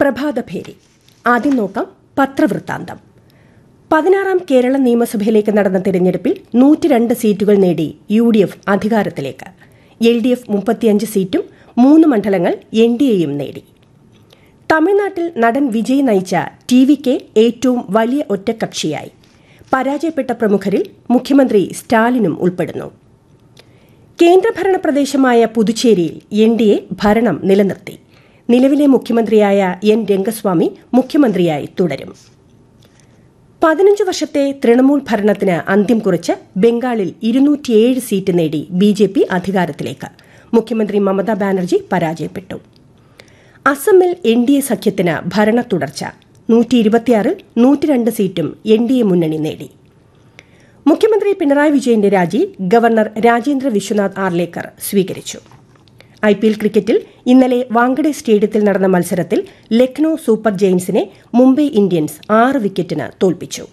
പ്രഭാതഭേരി ആദ്യം നോക്കാം പത്രവൃത്താന്തം പതിനാറാം കേരള നിയമസഭയിലേക്ക് നടന്ന തിരഞ്ഞെടുപ്പിൽ നൂറ്റിരണ്ട് സീറ്റുകൾ നേടി യു ഡി എഫ് അധികാരത്തിലേക്ക് എൽ ഡി എഫ് മുപ്പത്തിയഞ്ച് സീറ്റും മൂന്ന് മണ്ഡലങ്ങൾ എൻ ഡി എയും നേടി തമിഴ്നാട്ടിൽ നടൻ വിജയ് നയിച്ച ടി വിക്ക് ഏറ്റവും വലിയ ഒറ്റക്കക്ഷിയായി പരാജയപ്പെട്ട പ്രമുഖരിൽ മുഖ്യമന്ത്രി സ്റ്റാലിനും ഉൾപ്പെടുന്നു കേന്ദ്രഭരണ പ്രദേശമായ പുതുച്ചേരിയിൽ എൻ ഡി എ ഭരണം നിലനിർത്തി നിലവിലെ മുഖ്യമന്ത്രിയായ എൻ രംഗസ്വാമി മുഖ്യമന്ത്രിയായി തുടരും പതിനഞ്ച് വർഷത്തെ തൃണമൂൽ ഭരണത്തിന് അന്ത്യം കുറിച്ച് ബംഗാളിൽ ഇരുന്നൂറ്റിയേഴ് സീറ്റ് നേടി ബി ജെ പി അധികാരത്തിലേക്ക് മുഖ്യമന്ത്രി മമതാ ബാനർജി പരാജയപ്പെട്ടു അസമിൽ എൻ ഡി എ സഖ്യത്തിന് ഭരണ തുടർച്ച നൂറ്റി ഇരുപത്തിയാറിൽ നൂറ്റിരണ്ട് സീറ്റും എൻ ഡി എ മുന്നണി നേടി മുഖ്യമന്ത്രി പിണറായി വിജയന്റെ രാജി ഗവർണർ രാജേന്ദ്ര വിശ്വനാഥ് ആർലേക്കർ സ്വീകരിച്ചു ഐ പി എൽ ക്രിക്കറ്റിൽ ഇന്നലെ വാങ്കഡെ സ്റ്റേഡിയത്തിൽ നടന്ന മത്സരത്തിൽ ലക്നൌ സൂപ്പർ ജെയിൻസിനെ മുംബൈ ഇന്ത്യൻസ് ആറ് വിക്കറ്റിന് തോൽപ്പിച്ചു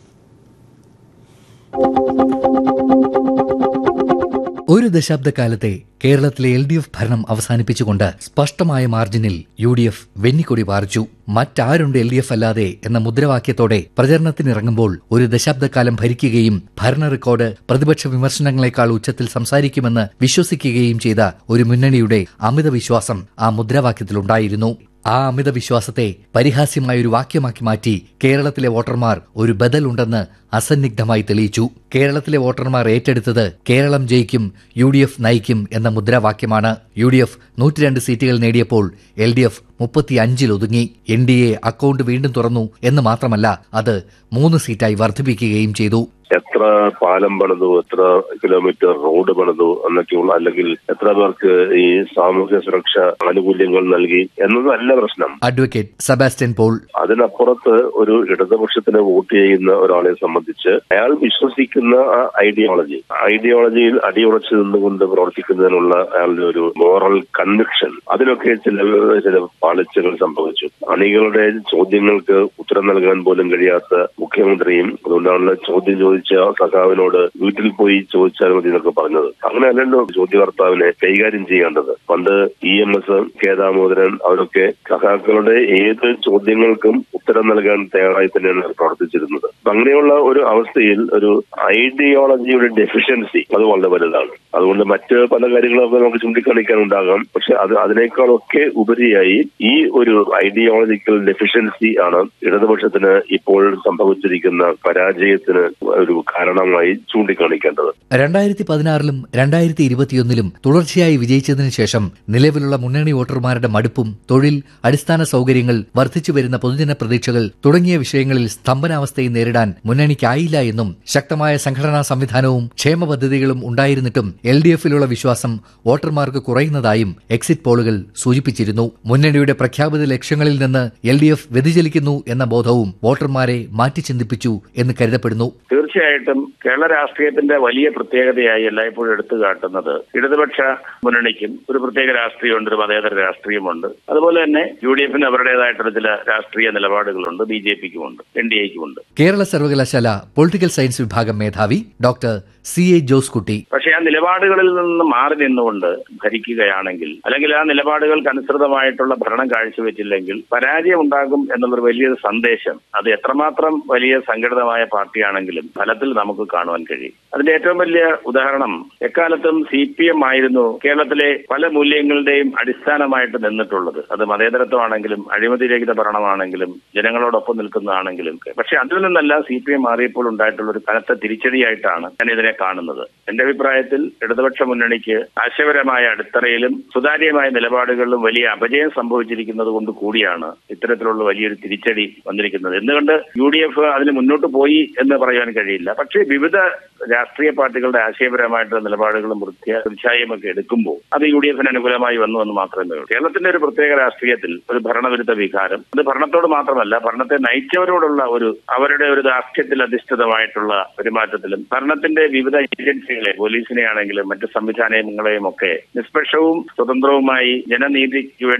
ഒരു ദശാബ്ദക്കാലത്തെ കേരളത്തിലെ എൽ ഡി എഫ് ഭരണം അവസാനിപ്പിച്ചുകൊണ്ട് സ്പഷ്ടമായ മാർജിനിൽ യു ഡി എഫ് വെന്നിക്കൊടി പാറിച്ചു മറ്റാരുണ്ട് എൽ ഡി എഫ് അല്ലാതെ എന്ന മുദ്രാവാക്യത്തോടെ പ്രചരണത്തിനിറങ്ങുമ്പോൾ ഒരു ദശാബ്ദക്കാലം ഭരിക്കുകയും ഭരണ റെക്കോർഡ് പ്രതിപക്ഷ വിമർശനങ്ങളെക്കാൾ ഉച്ചത്തിൽ സംസാരിക്കുമെന്ന് വിശ്വസിക്കുകയും ചെയ്ത ഒരു മുന്നണിയുടെ അമിത വിശ്വാസം ആ മുദ്രാവാക്യത്തിലുണ്ടായിരുന്നു ആ അമിത വിശ്വാസത്തെ പരിഹാസ്യമായ ഒരു വാക്യമാക്കി മാറ്റി കേരളത്തിലെ വോട്ടർമാർ ഒരു ബദലുണ്ടെന്ന് അസന്നിഗ്ധമായി തെളിയിച്ചു കേരളത്തിലെ വോട്ടർമാർ ഏറ്റെടുത്തത് കേരളം ജയിക്കും യു ഡി എഫ് നയിക്കും എന്ന മുദ്രാവാക്യമാണ് യു ഡി എഫ് നൂറ്റിരണ്ട് സീറ്റുകൾ നേടിയപ്പോൾ എൽ ഡി എഫ് മുപ്പത്തിയഞ്ചിൽ ഒതുങ്ങി എൻ ഡി എ അക്കൌണ്ട് വീണ്ടും തുറന്നു എന്ന് മാത്രമല്ല അത് മൂന്ന് സീറ്റായി വർദ്ധിപ്പിക്കുകയും ചെയ്തു എത്ര പാലം പണിതു എത്ര കിലോമീറ്റർ റോഡ് പണിതു എന്നൊക്കെയുള്ള അല്ലെങ്കിൽ എത്ര പേർക്ക് ഈ സാമൂഹ്യ സുരക്ഷ ആനുകൂല്യങ്ങൾ നൽകി എന്നതല്ല പ്രശ്നം അഡ്വക്കേറ്റ് സെബാസ്റ്റ്യൻ പോൾ അതിനപ്പുറത്ത് ഒരു ഇടതുപക്ഷത്തിന് വോട്ട് ചെയ്യുന്ന ഒരാളെ സംബന്ധിച്ച് അയാൾ വിശ്വസിക്കുന്ന ആ ഐഡിയോളജി ഐഡിയോളജിയിൽ അടിയുറച്ചു നിന്നുകൊണ്ട് പ്രവർത്തിക്കുന്നതിനുള്ള അയാളുടെ ഒരു മോറൽ കൺവിക്ഷൻ അതിനൊക്കെ ചില ചില പാളിച്ചകൾ സംഭവിച്ചു അണികളുടെ ചോദ്യങ്ങൾക്ക് ഉത്തരം നൽകാൻ പോലും കഴിയാത്ത മുഖ്യമന്ത്രിയും അതുകൊണ്ടാണല്ലോ ചോദ്യം ചോദിച്ച സഖാവിനോട് വീട്ടിൽ പോയി ചോദിച്ചാൽ മതി എന്നൊക്കെ പറഞ്ഞത് അങ്ങനെയല്ലല്ലോ ചോദ്യകർത്താവിനെ കൈകാര്യം ചെയ്യേണ്ടത് പണ്ട് E M S K Damodaran അവരൊക്കെ സഖാക്കളുടെ ഏത് ചോദ്യങ്ങൾക്കും ഉത്തരം നൽകാൻ തയ്യാറായി തന്നെയാണ് പ്രവർത്തിച്ചിരുന്നത് അപ്പൊ അങ്ങനെയുള്ള ഒരു അവസ്ഥയിൽ ഒരു ഐഡിയോളജിയുടെ ഡെഫിഷ്യൻസി അത് വളരെ വലുതാണ് അതുകൊണ്ട് മറ്റ് പല കാര്യങ്ങളൊക്കെ നമുക്ക് ചൂണ്ടിക്കാണിക്കാനുണ്ടാകാം പക്ഷെ അത് അതിനേക്കാളൊക്കെ ഉപരിയായി ഈ ഒരു ഐഡിയോളജിക്കൽ ഡെഫിഷ്യൻസി ആണ് ഇടതുപക്ഷത്തിന് ഇപ്പോൾ സംഭവിച്ചിരിക്കുന്ന പരാജയത്തിന് ഒരു കാരണമായി ചൂണ്ടിക്കാണിക്കേണ്ടത് രണ്ടായിരത്തി പതിനാറിലും രണ്ടായിരത്തി ഇരുപത്തിയൊന്നിലും തുടർച്ചയായി വിജയിച്ചതിനു ശേഷം നിലവിലുള്ള മുന്നണി വോട്ടർമാരുടെ മടുപ്പും തൊഴിൽ അടിസ്ഥാന സൗകര്യങ്ങൾ വർദ്ധിച്ചു വരുന്ന പൊതുജന പ്രതീക്ഷകൾ തുടങ്ങിയ വിഷയങ്ങളിൽ സ്തംഭനാവസ്ഥയെ നേരിടാൻ മുന്നണിക്കായില്ല എന്നും ശക്തമായ സംഘടനാ സംവിധാനവും ക്ഷേമ പദ്ധതികളും ഉണ്ടായിരുന്നിട്ടും എൽ ഡി എഫിലുള്ള വിശ്വാസം വോട്ടർമാർക്ക് കുറയുന്നതായും എക്സിറ്റ് പോളുകൾ സൂചിപ്പിച്ചിരുന്നു മുന്നണിയുടെ പ്രഖ്യാപിത ലക്ഷ്യങ്ങളിൽ നിന്ന് എൽ ഡി എഫ് വ്യതിചലിക്കുന്നു എന്ന ബോധവും വോട്ടർമാരെ മാറ്റി ചിന്തിപ്പിച്ചു എന്ന് കരുതപ്പെടുന്നു തീർച്ചയായിട്ടും കേരള രാഷ്ട്രീയത്തിന്റെ വലിയ പ്രത്യേകതയായി എല്ലായ്പ്പോഴും എടുത്തു കാട്ടുന്നത് ഇടതുപക്ഷ മുന്നണിക്കും ഒരു പ്രത്യേക രാഷ്ട്രീയമുണ്ട് ഒരു മതേതര രാഷ്ട്രീയമുണ്ട് അതുപോലെ തന്നെ യു ഡി എഫിന് അവരുടേതായിട്ടുള്ള ചില രാഷ്ട്രീയ നിലപാടുകളുണ്ട് ബി ജെ പിക്കുമുണ്ട് എൻ ഡി എക്കുമുണ്ട് കേരള സർവകലാശാല പൊളിറ്റിക്കൽ സയൻസ് വിഭാഗം മേധാവി ഡോക്ടർ സി എ ജോസ് കുട്ടി പക്ഷേ ആ നിലപാടുകളിൽ നിന്ന് മാറി നിന്നുകൊണ്ട് ഭരിക്കുകയാണെങ്കിൽ അല്ലെങ്കിൽ ആ നിലപാടുകൾക്ക് അനുസൃതമായിട്ടുള്ള ഭരണം കാഴ്ചവെച്ചില്ലെങ്കിൽ പരാജയം ഉണ്ടാകും എന്നുള്ളൊരു വലിയൊരു സന്ദേശം അത് എത്രമാത്രം വലിയ സംഘടിതമായ പാർട്ടിയാണെങ്കിലും ഫലത്തിൽ നമുക്ക് കാണുവാൻ കഴിയും അതിന്റെ ഏറ്റവും വലിയ ഉദാഹരണം എക്കാലത്തും സി പി എം ആയിരുന്നു കേരളത്തിലെ പല മൂല്യങ്ങളുടെയും അടിസ്ഥാനമായിട്ട് നിന്നിട്ടുള്ളത് അത് മതേതരത്വമാണെങ്കിലും അഴിമതിരഹിത ഭരണമാണെങ്കിലും ജനങ്ങളോടൊപ്പം നിൽക്കുന്നതാണെങ്കിലും പക്ഷെ അതിൽ നിന്നല്ല സി പി എം മാറിയപ്പോൾ ഉണ്ടായിട്ടുള്ള ഒരു കനത്ത തിരിച്ചടിയായിട്ടാണ് ഞാൻ ഇതിനെ കാണുന്നത് എന്റെ അഭിപ്രായത്തിൽ ഇടതുപക്ഷ മുന്നണിക്ക് ആശയപരമായ അടിത്തറയിലും സുതാര്യമായ നിലപാടുകളിലും വലിയ അപജയം സംഭവിച്ചിരിക്കുന്നത് കൊണ്ട് കൂടിയാണ് ഇത്തരത്തിലുള്ള വലിയൊരു തിരിച്ചടി വന്നിരിക്കുന്നത് എന്തുകൊണ്ട് യു ഡി എഫ് അതിന് മുന്നോട്ട് പോയി എന്ന് പറയാൻ കഴിയില്ല പക്ഷേ വിവിധ രാഷ്ട്രീയ പാർട്ടികളുടെ ആശയപരമായിട്ടുള്ള നിലപാടുകളും വൃത്തിയ തീർച്ചയായും ഒക്കെ എടുക്കുമ്പോൾ അത് യു ഡി എഫിന് അനുകൂലമായി വന്നു എന്ന് മാത്രമേ ഉള്ളൂ കേരളത്തിന്റെ ഒരു പ്രത്യേക രാഷ്ട്രീയത്തിൽ ഒരു ഭരണവിരുദ്ധ വികാരം അത് ഭരണത്തോട് മാത്രമല്ല ഭരണത്തെ നയിച്ചവരോടുള്ള ഒരു അവരുടെ ഒരു രാഷ്ട്രീയത്തിൽ അധിഷ്ഠിതമായിട്ടുള്ള പെരുമാറ്റത്തിലും ഭരണത്തിന്റെ വിവിധ ഏജൻസികളെ പോലീസിനെ ആണെങ്കിലും മറ്റ് സംവിധാനങ്ങളെയും ഒക്കെ നിഷ്പക്ഷവും സ്വതന്ത്രവുമായി ജനനീതിക്ക് വേണ്ടിയിട്ട് ഉപയോഗിക്കുക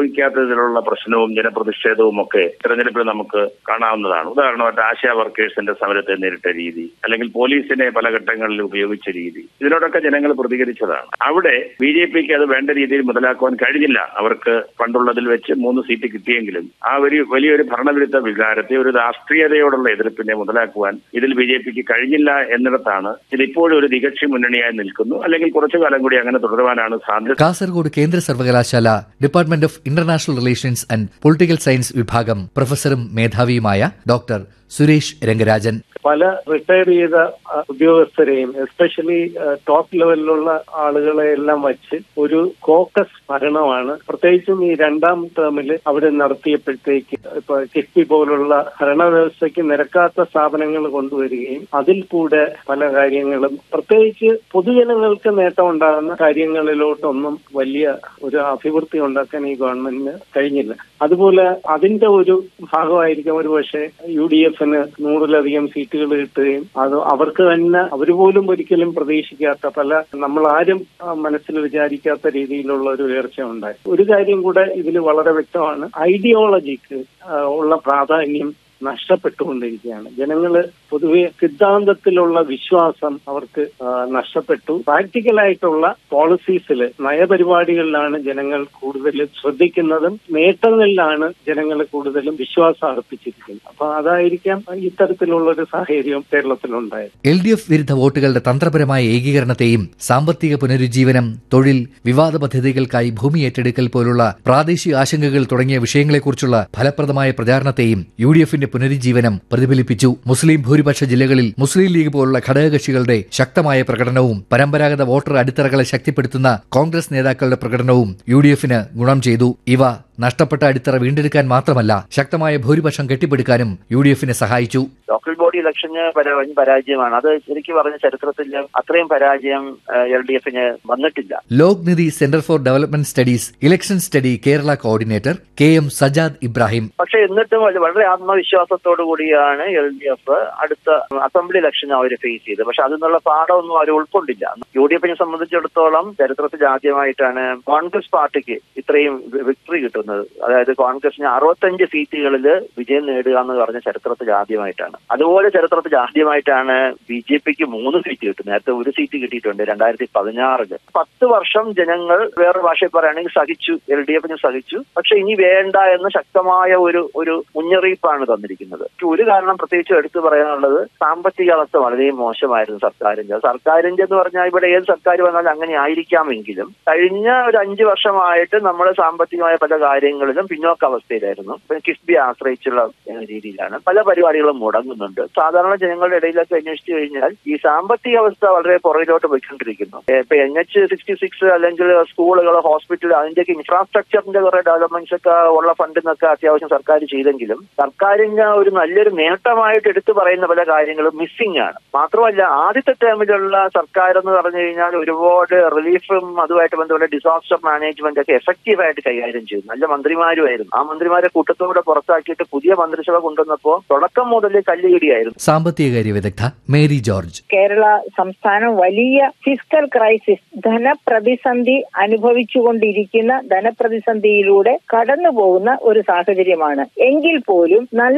ഉപയോഗിക്കാത്തതിലുള്ള പ്രശ്നവും ജനപ്രതിഷേധവും ഒക്കെ തെരഞ്ഞെടുപ്പിൽ നമുക്ക് കാണാവുന്നതാണ് ഉദാഹരണമായിട്ട് ആശാ വർക്കേഴ്സിന്റെ സമരത്തെ നേരിട്ട രീതി അല്ലെങ്കിൽ പോലീസിനെ പല ഘട്ടങ്ങളിൽ ഉപയോഗിച്ച രീതി ഇതിനോടൊക്കെ ജനങ്ങൾ പ്രതികരിച്ചതാണ് അവിടെ ബി ജെ പിക്ക് അത് വേണ്ട രീതിയിൽ മുതലാക്കുവാൻ കഴിഞ്ഞില്ല അവർക്ക് പണ്ടുള്ളതിൽ വെച്ച് മൂന്ന് സീറ്റ് കിട്ടിയെങ്കിലും ആ ഒരു വലിയൊരു ഭരണവിരുദ്ധ വികാരത്തെ ഒരു രാഷ്ട്രീയതയോടുള്ള എതിർപ്പിനെ മുതലാക്കുവാൻ ഇതിൽ ബി ജെ പിക്ക് കഴിഞ്ഞില്ല എന്നിടത്താണ് ഇതിപ്പോഴും ഒരു തികക്ഷി മുന്നണിയായി നിൽക്കുന്നു അല്ലെങ്കിൽ കുറച്ചു കാലം കൂടി അങ്ങനെ തുടരുവാനാണ് സാധ്യത കാസർഗോഡ് കേന്ദ്ര സർവകലാശാല department of international relations and political science വിഭാഗം പ്രൊഫസറും മേധാവിയുമായ ഡോക്ടർ സുരേഷ് രംഗരാജൻ പല റിട്ടയർ ചെയ്ത അഹ്, ഉദ്യോഗസ്ഥരെയും എസ്പെഷ്യലി ടോപ്പ് ലെവലിലുള്ള ആളുകളെ എല്ലാം വച്ച് ഒരു കോക്കസ് ഭരണമാണ് പ്രത്യേകിച്ചും ഈ രണ്ടാം ടേമിൽ അവിടെ നടത്തിയപ്പോഴത്തേക്ക് ഇപ്പൊ കിഫ്ബി പോലുള്ള ഭരണവ്യവസ്ഥയ്ക്ക് നിരക്കാത്ത സ്ഥാപനങ്ങൾ കൊണ്ടുവരികയും അതിൽ കൂടെ പല കാര്യങ്ങളും പ്രത്യേകിച്ച് പൊതുജനങ്ങൾക്ക് നേട്ടം ഉണ്ടാകുന്ന കാര്യങ്ങളിലോട്ടൊന്നും വലിയ ഒരു അഭിവൃദ്ധി ഉണ്ടാക്കാൻ ഈ ഗവൺമെന്റിന് കഴിഞ്ഞില്ല അതുപോലെ അതിന്റെ ഒരു ഭാഗമായിരിക്കും ഒരു പക്ഷേ യു ഡി എഫിന് നൂറിലധികം സീറ്റുകൾ കിട്ടുകയും അത് അവർക്ക് തന്നെ അവർ പോലും ഒരിക്കലും പ്രതീക്ഷിക്കാത്ത പല നമ്മൾ ആരും ആ, മനസ്സിൽ വിചാരിക്കാത്ത രീതിയിലുള്ള ഒരു ഉയർച്ച ഉണ്ടായി ഒരു കാര്യം കൂടെ ഇതിൽ വളരെ വ്യക്തമാണ് ഐഡിയോളജിക്ക് ആ, ഉള്ള പ്രാധാന്യം നഷ്ടപ്പെട്ടുകൊണ്ടിരിക്കുകയാണ് ജനങ്ങള് പൊതുവെ സിദ്ധാന്തത്തിലുള്ള വിശ്വാസം അവർക്ക് ആ, നഷ്ടപ്പെട്ടു പ്രാക്ടിക്കലായിട്ടുള്ള പോളിസീസിൽ നയപരിപാടികളിലാണ് ജനങ്ങൾ കൂടുതൽ ശ്രദ്ധിക്കുന്നതും നേട്ടങ്ങളിലാണ് ജനങ്ങൾ കൂടുതലും വിശ്വാസം അർപ്പിച്ചിരിക്കുന്നത് അപ്പൊ അതായിരിക്കാം ഇത്തരത്തിലുള്ള ഒരു സാഹചര്യം കേരളത്തിലുണ്ടായത് എൽ ഡി എഫ് വിരുദ്ധ വോട്ടുകളുടെ തന്ത്രപരമായ ഏകീകരണത്തെയും സാമ്പത്തിക പുനരുജ്ജീവനം തൊഴിൽ വിവാദ പദ്ധതികൾക്കായി ഭൂമി ഏറ്റെടുക്കൽ പോലുള്ള പ്രാദേശിക ആശങ്കകൾ തുടങ്ങിയ വിഷയങ്ങളെക്കുറിച്ചുള്ള ഫലപ്രദമായ പ്രചാരണത്തെയും യു ഡി എഫിന്റെ പുനരുജ്ജീവനം പ്രതിഫലിപ്പിച്ചു മുസ്ലിം ഭൂരിപക്ഷ ജില്ലകളിൽ മുസ്ലിം ലീഗ് പോലുള്ള ഘടകകക്ഷികളുടെ ശക്തമായ പ്രകടനവും പരമ്പരാഗത വോട്ടർ അടിത്തറകളെ ശക്തിപ്പെടുത്തുന്ന കോൺഗ്രസ് നേതാക്കളുടെ പ്രകടനവും യു ഡി എഫിന് ഗുണം ചെയ്തു ഇവ നഷ്ടപ്പെട്ട അടിത്തറ വീണ്ടെടുക്കാൻ മാത്രമല്ല ശക്തമായ ഭൂരിപക്ഷം കെട്ടിപ്പടുക്കാനും യു ഡി എഫിനെ സഹായിച്ചു ലോക്കൽ ബോഡി ഇലക്ഷന് പരാ- വൻ പരാജയമാണ് അത് ശരിക്കും പറഞ്ഞ ചരിത്രത്തിൽ അത്രയും പരാജയം എൽ ഡി എഫിന് വന്നിട്ടില്ല Lokniti centre for development studies election study Kerala coordinator K M Sajad Ibrahim പക്ഷെ എന്നിട്ടും വളരെ- വളരെ ആത്മവിശ്വാസത്തോടു കൂടിയാണ് എൽ ഡി എഫ് അടുത്ത അസംബ്ലി ഇലക്ഷൻ അവർ ഫേസ് ചെയ്തത് പക്ഷെ അതിൽ നിന്നുള്ള പാഠമൊന്നും അവർ ഉൾക്കൊണ്ടില്ല യു ഡി എഫിനെ സംബന്ധിച്ചിടത്തോളം ചരിത്രത്തിൽ ആദ്യമായിട്ടാണ് കോൺഗ്രസ് പാർട്ടിക്ക് ഇത്രയും വിക്ടറി കിട്ടുന്നത് അതായത് കോൺഗ്രസിന് അറുപത്തഞ്ച് സീറ്റുകളിൽ വിജയം നേടുക എന്ന് പറഞ്ഞ ചരിത്രത്തിൽ ആദ്യമായിട്ടാണ് അതുപോലെ ചരിത്രത്തിൽ ആദ്യമായിട്ടാണ് ബി ജെ പിക്ക് മൂന്ന് സീറ്റ് കിട്ടുന്നത് നേരത്തെ ഒരു സീറ്റ് കിട്ടിയിട്ടുണ്ട് രണ്ടായിരത്തി പതിനാറില് പത്ത് വർഷം ജനങ്ങൾ വേറെ ഭാഷയിൽ പറയുകയാണെങ്കിൽ സഹിച്ചു എൽ ഡി എഫിന് സഹിച്ചു പക്ഷെ ഇനി വേണ്ട എന്ന് ശക്തമായ ഒരു ഒരു മുന്നറിയിപ്പാണ് തന്നിരിക്കുന്നത് ഒരു കാരണം പ്രത്യേകിച്ച് എടുത്തു പറയാനുള്ളത് സാമ്പത്തിക അവസ്ഥ വളരെ മോശമായിരുന്നു സർക്കാരിന്റെ സർക്കാരിന്റെ എന്ന് പറഞ്ഞാൽ ഇവിടെ ഏത് സർക്കാർ വന്നാലും അങ്ങനെ ആയിരിക്കാമെങ്കിലും കഴിഞ്ഞ ഒരു അഞ്ചു വർഷമായിട്ട് നമ്മൾ സാമ്പത്തികമായ പല കാര്യങ്ങളിലും പിന്നോക്ക അവസ്ഥയിലായിരുന്നു ഇപ്പൊ കിഫ്ബി ആശ്രയിച്ചുള്ള ഏഹ്, രീതിയിലാണ് പല പരിപാടികളും മുടങ്ങുന്നുണ്ട് സാധാരണ ജനങ്ങളുടെ ഇടയിലൊക്കെ അന്വേഷിച്ചു കഴിഞ്ഞാൽ ഈ സാമ്പത്തിക അവസ്ഥ വളരെ പുറകിലോട്ട് പോയിക്കൊണ്ടിരിക്കുന്നു ഏഹ്, ഇപ്പൊ എൻ എച്ച് സിക്സ്റ്റി സിക്സ് അല്ലെങ്കിൽ സ്കൂളുകൾ ഹോസ്പിറ്റൽ അതിന്റെയൊക്കെ ഇൻഫ്രാസ്ട്രക്ചറിന്റെ കുറെ ഡെവലപ്മെന്റ്സ് ഒക്കെ ഉള്ള ഫണ്ടിൽ നിന്നൊക്കെ അത്യാവശ്യം സർക്കാർ ചെയ്തെങ്കിലും സർക്കാരിന് ഒരു നല്ലൊരു നേട്ടമായിട്ട് എടുത്തു പറയുന്ന പല കാര്യങ്ങളും മിസ്സിംഗ് ആണ് മാത്രമല്ല ആദ്യത്തെ ടേമിലുള്ള സർക്കാർ എന്ന് പറഞ്ഞു കഴിഞ്ഞാൽ ഒരുപാട് റിലീഫും അതുമായിട്ട് ബന്ധപ്പെട്ട ഡിസാസ്റ്റർ മാനേജ്മെന്റ് ഒക്കെ എഫക്റ്റീവ് ആയിട്ട് കൈകാര്യം ചെയ്തു നല്ല മന്ത്രിമാരുമായിരുന്നു ആ മന്ത്രിമാരെ കൂട്ടത്തോടെ പുറത്താക്കിയിട്ട് പുതിയ മന്ത്രിസഭ കൊണ്ടുവന്നപ്പോൾ തുടക്കം മുതൽ കല്ലുകിടിയായിരുന്നു സാമ്പത്തികകാര്യ വിദഗ്ധ മേരി ജോർജ് കേരള സംസ്ഥാനം വലിയ ഫിസ്ക്കൽ ക്രൈസിസ് ധനപ്രതിസന്ധി അനുഭവിച്ചുകൊണ്ടിരിക്കുന്ന ധനപ്രതിസന്ധിയിലൂടെ കടന്നു പോകുന്ന ഒരു സാഹചര്യമാണ് എങ്കിൽ പോലും നല്ല